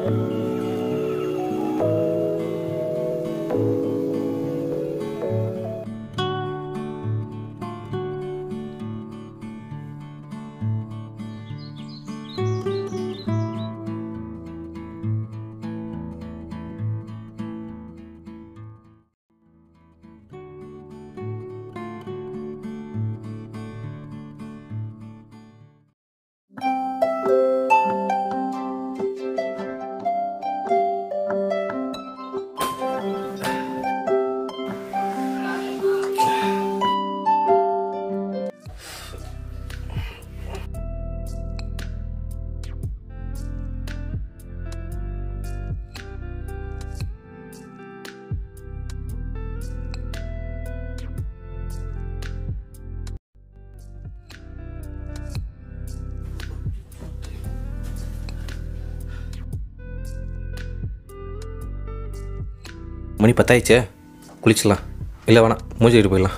மணி பத்தாயிடுச்சே குளிச்சிடலாம் இல்லை வேணாம் மூஞ்சி கட்டி போயிடலாம்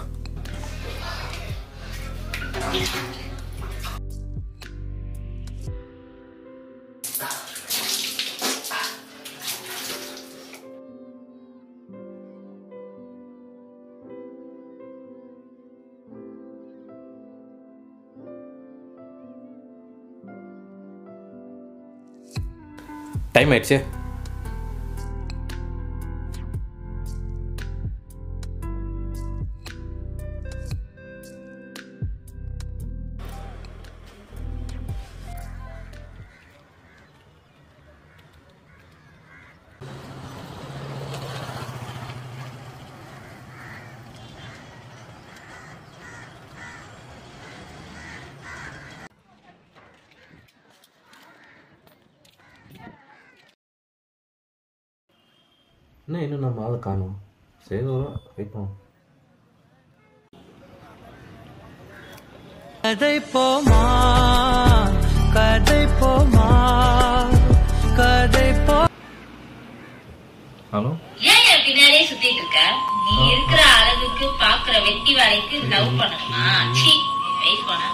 டைம் ஆயிடுச்சு என்ன இன்னும் நம்ம ஆளை காணும் சரி வரும் வெயிட் பண்ணுவோம் கதை போமா கதை போமா கதை போ ஹலோ ஏன் என் பின்னாடியே சுத்திட்டு இருக்க நீ இருக்கிற அளவுக்கு பாக்குற வெட்டி வேலைக்கு லவ் பண்ணணுமா சீ வெயிட் பண்ண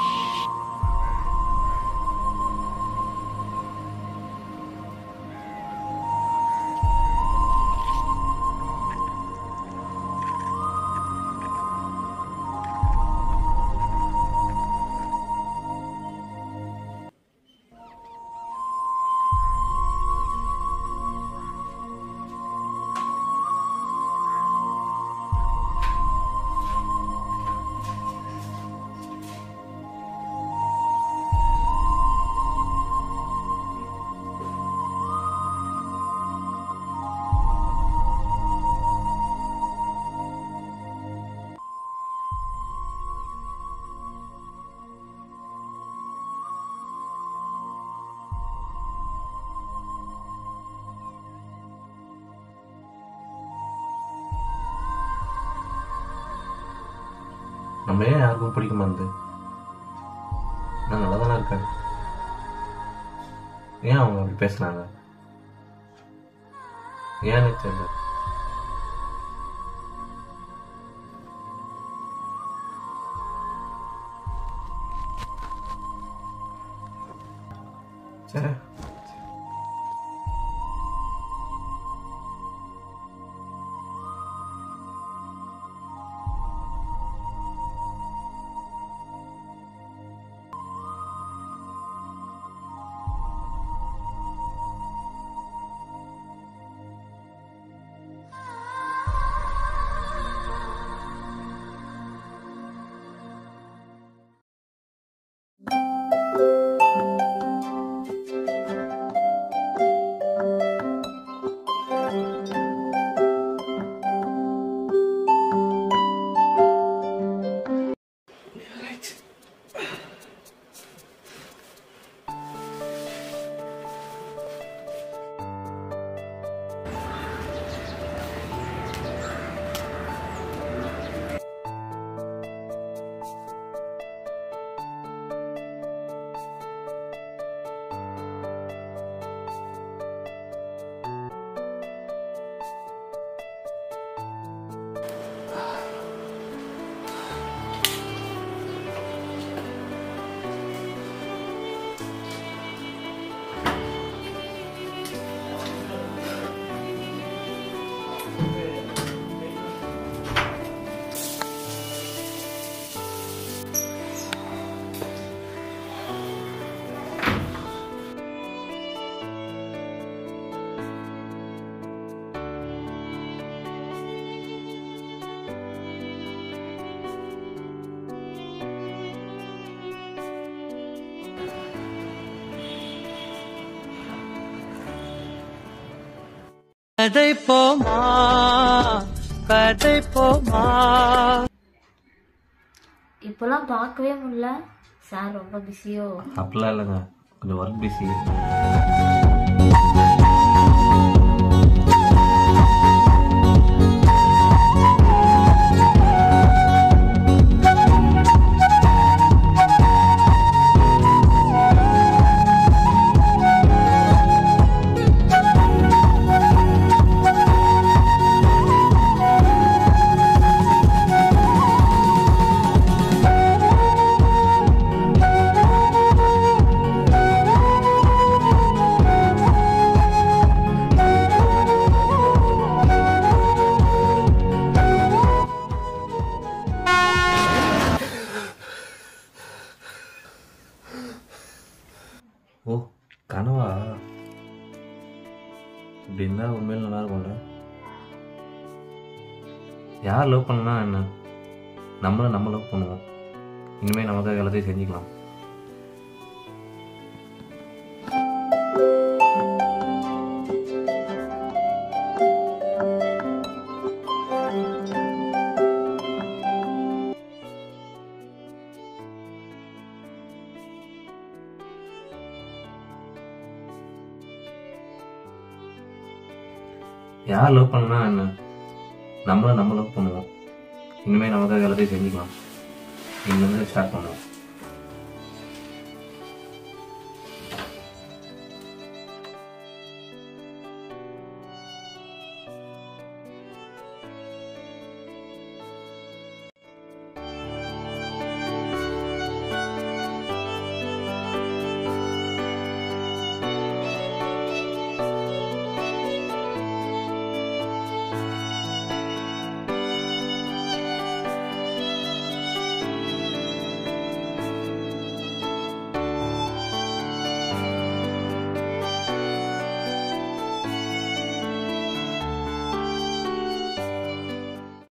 நம்ம ஏன் யாருக்கும் பிடிக்க மாட்டேது நான் நல்லா தானே இருக்கேன் ஏன் அவங்க அப்படி பேசுனாங்க ஏன்னு தெரியல சரி கதை போமா கதை போமா இப்போலாம் பார்க்கவே முடியல சார் ரொம்ப பிஸியோ அப்படிலாம் இல்லைங்க கொஞ்சம் ஒர்க் பிஸி ஓ கனவா இப்படி இருந்தால் உண்மையில் நல்லா இருக்கும்ல யார் லவ் பண்ணலாம் என்ன நம்மள நம்ம லவ் பண்ணுவோம் இனிமேல் நமக்காக எல்லாத்தையும் செஞ்சுக்கலாம் யார் லவ் பண்ணலாம் என்ன நம்மள நம்ம லவ் பண்ணுவோம் இனிமேல் நமக்காக எல்லாத்தையும் செஞ்சுக்கலாம் இனிமேல் ஸ்டார்ட் பண்ணுவோம்